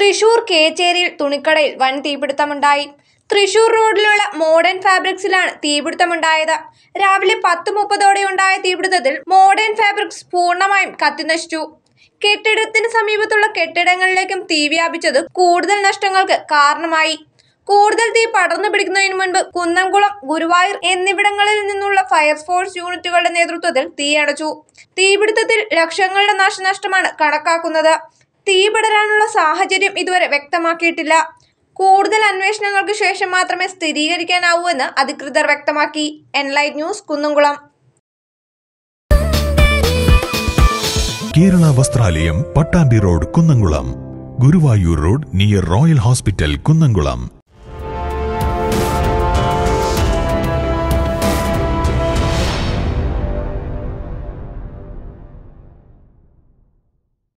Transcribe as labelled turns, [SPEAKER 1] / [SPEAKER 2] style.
[SPEAKER 1] തൃശൂർ കേച്ചേരിയിൽ തുണിക്കടയിൽ വൻ തീപിടുത്തമുണ്ടായി തൃശൂർ റോഡിലുള്ള മോഡേൺ ഫാബ്രിക്സിലാണ് തീപിടുത്തമുണ്ടായത് രാവിലെ പത്ത് മുപ്പതോടെ ഉണ്ടായ തീപിടുത്തത്തിൽ മോഡേൺ ഫാബ്രിക്സ് പൂർണ്ണമായും കത്തിനശിച്ചു കെട്ടിടത്തിന് സമീപത്തുള്ള കെട്ടിടങ്ങളിലേക്കും തീ വ്യാപിച്ചത് കൂടുതൽ നഷ്ടങ്ങൾക്ക് കാരണമായി കൂടുതൽ തീ പടർന്നു പിടിക്കുന്നതിന് മുൻപ് കുന്നംകുളം ഗുരുവായൂർ എന്നിവിടങ്ങളിൽ നിന്നുള്ള ഫയർഫോഴ്സ് യൂണിറ്റുകളുടെ നേതൃത്വത്തിൽ തീയണച്ചു തീപിടുത്തത്തിൽ ലക്ഷങ്ങളുടെ നാശനഷ്ടമാണ് കണക്കാക്കുന്നത് തീ പടരാനുള്ള സാഹചര്യം ഇതുവരെ വ്യക്തമാക്കിയിട്ടില്ല കൂടുതൽ അന്വേഷണങ്ങൾക്ക് ശേഷം മാത്രമേ സ്ഥിരീകരിക്കാനാവൂ എന്ന് അധികൃതർ വ്യക്തമാക്കി Enlight news Kunnamkulam
[SPEAKER 2] Kerala Vasthralayam Pattambi road Kunnamkulam Guruvayur road near Royal hospital Kunnamkulam